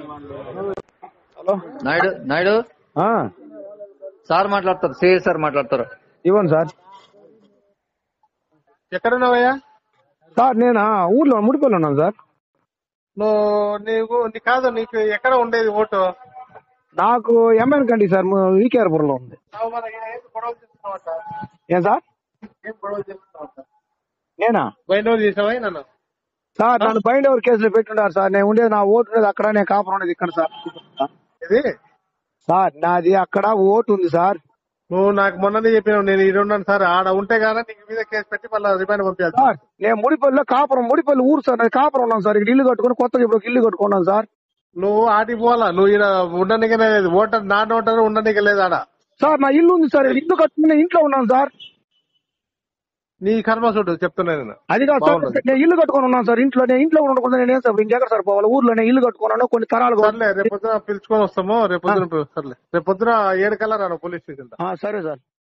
Hello Naidu Naidu ఆ, sir మాట్లాడతారు CI sir మాట్లాడతారు ఇవ్వండి సార్ ఎక్కడున్నావయ్యా సార్ నేను ఆ, ఊర్లో ముడిపల్లి ఉన్నాను సార్ నువ్వు నీకు నీ కాదు నీకు ఎక్కడ ఉండేది ఓటు నాకు ఎంఎన్ కండి సార్ వికేఆర్పురంలో ఉంది నువ్వు మన ఏం గొడవ చేస్తున్నావంట ఏం సార్ ఏం గొడవ చేస్తున్నావంట నేనా బయట చేసావా నన్ను సార్ నన్ను బయట ఎవరు కేసులో పెట్టున్నారు సార్ నేను ఉండేది నా ఓటు ఉండేది అక్కడ నేను కాపురం ఉండేది ఇక్కడ సార్ ఇది సార్ నాది అక్కడ ఓటు ఉంది సార్ నువ్వు నాకు మొన్ననే చెప్పినావు నేను ఈడ ఉన్నాను సార్ ఆడ ఉంటే గానీ నీకు మీద కేసు పెట్టి మళ్ళీ రిమాండ్ పంపించాలి సార్ నేను ముడిపల్లిలో కాపురం ముడిపల్లి ఊరు సార్ నేను కాపురం ఉన్నాను సార్ ఇక్కడ ఇల్లు కట్టుకుని కొత్తగా ఇప్పుడు ఒక ఇల్లు కట్టుకున్నాను సార్ నువ్వు ఆటికి పోవాలా నువ్వు ఈడ ఉండనికనే లేదు ఓటర్ నాన్ ఓటర్ ఉండనిక లేదు ఆడ సార్ నా ఇల్లు ఉంది సార్ ఇల్లు కట్టుకుని నేను ఇంట్లో ఉన్నాను సార్ నీ కర్మ చూడు చెప్తున్నా నేను అది కాదు సార్ బాగున్నది. నేను ఇల్లు కట్టుకొని ఉన్నాను సార్ ఇంట్లో నేను ఇంట్లో ఉండకుండా నేను ఏం సార్ ఇంకెక్కడ సార్ పోవాలి ఊర్లో నేను ఇల్లు కట్టుకున్నాను కొన్ని తరాలు సర్లే రేపు పొద్దున పిలుచుకొని వస్తాము రేపు పొద్దున సర్లే రేపు పొద్దున ఏడు కల్లా రాను పోలీస్ స్టేషన్ సరే సార్